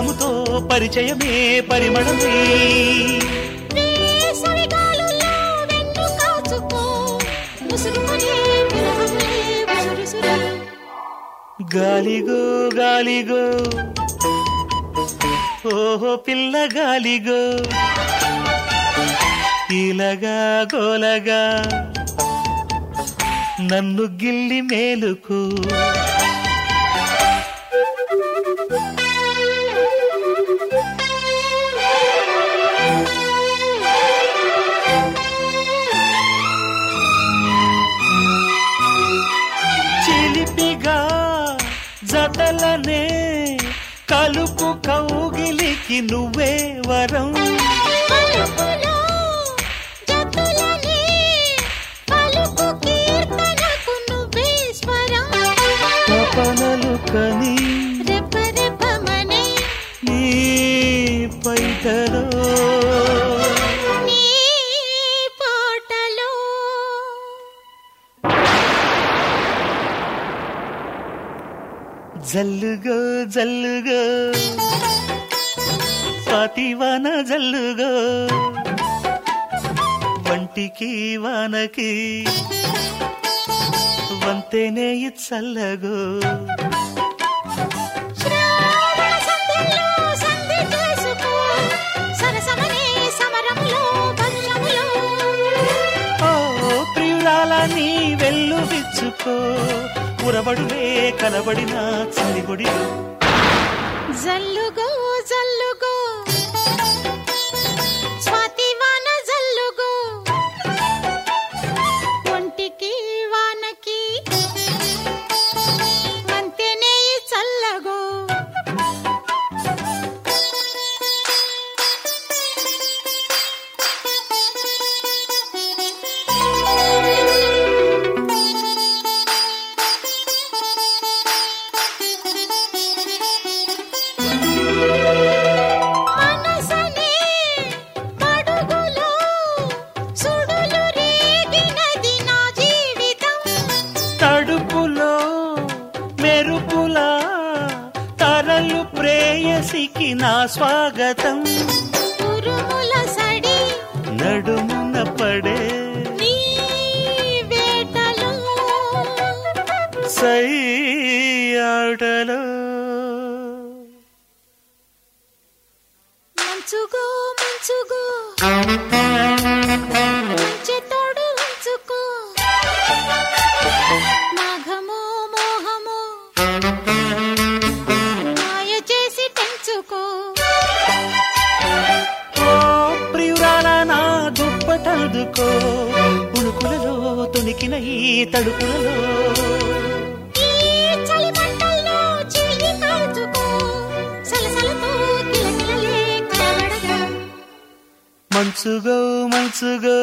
రాగముతో పరిచయమే పరిమళమే వేసవి గాలుల్లో వెన్ను కాచుకో ముసురుకునే విరహములే ముసురుసురు గాలిగో గాలిగో ఓహో పిల్ల గాలిగో ఇలగా గోలగా నన్ను గిల్లి మేలుకు చిలిపిగా జతలనే కలుపు కౌగిలికి నువ్వే వరం పలుకులో జతులనే పలుకు కీర్తనకు నువ్వే స్వరం తపనలు కని రెప్ప రెప్పమనే నీ పైటలో నీ పాటలో జల్లుగో జల్లుగో స్వాతివాన జల్లుగో వంటికి వానకి వంతేనే చల్లగో శ్రావణ సంధ్యలో సంధి చేసుకో సరసమనే సమరములో వర్షములో ఓ ప్రియురాల నీ వెల్లు విచ్చుకో ఉరబడులే కలబడిన చలిగొడిలో జల్లుగో జల్లుగో స్వాతి వాన జల్లుగో ఒంటికి వానకి అంతేనే ఈ చల్లగో మనసనే పడుగులో సుడులు రేగినది నా జీవితం తడుపులో మెరుపులా తరలు ప్రేయసికి నా స్వాగతం ఉరుముల సడి నడుమున పడే నీ వేటలో సై ఆటలో మంచుగో మంచుగో మంచి తోడు ఉంచుకో మాఘమో మోహమో మాయ చేసి పెంచుకో ఓ ప్రియురాల నా దుప్పటదుకో ఉణుకులలో తొణికిన ఈ తడుపులలో ఈ చలి మంటల్లో చిల్లి కాల్చుకో సలసలతో కిలకిలలే కనబడగా మంచుగో మంచుగో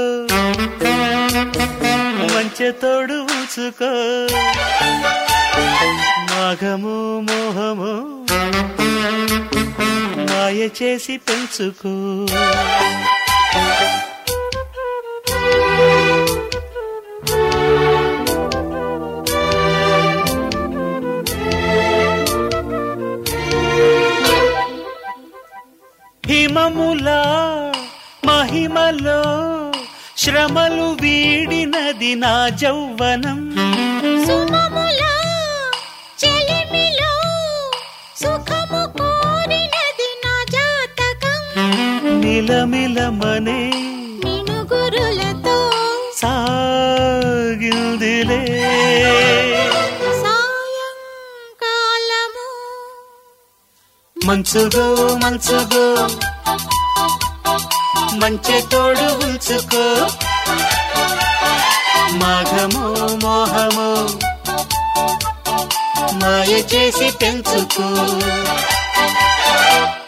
మంచె తోడు ఉంచుకో మాఘము మోహము మాయ చేసి పెంచుకో హిమములా మహిమలో శ్రమలు వీడినది నా జౌవనం సుమముల చెలిమిలో సుఖము కోరినది నా జాతకం నిలమిలమనే మినుగురులతో సాగిల్దిలే సాయంకాలము మంచుగో మంచుగో మంచె తోడు ఉంచుకో మాఘము మోహము మాయ చేసి పెంచుకో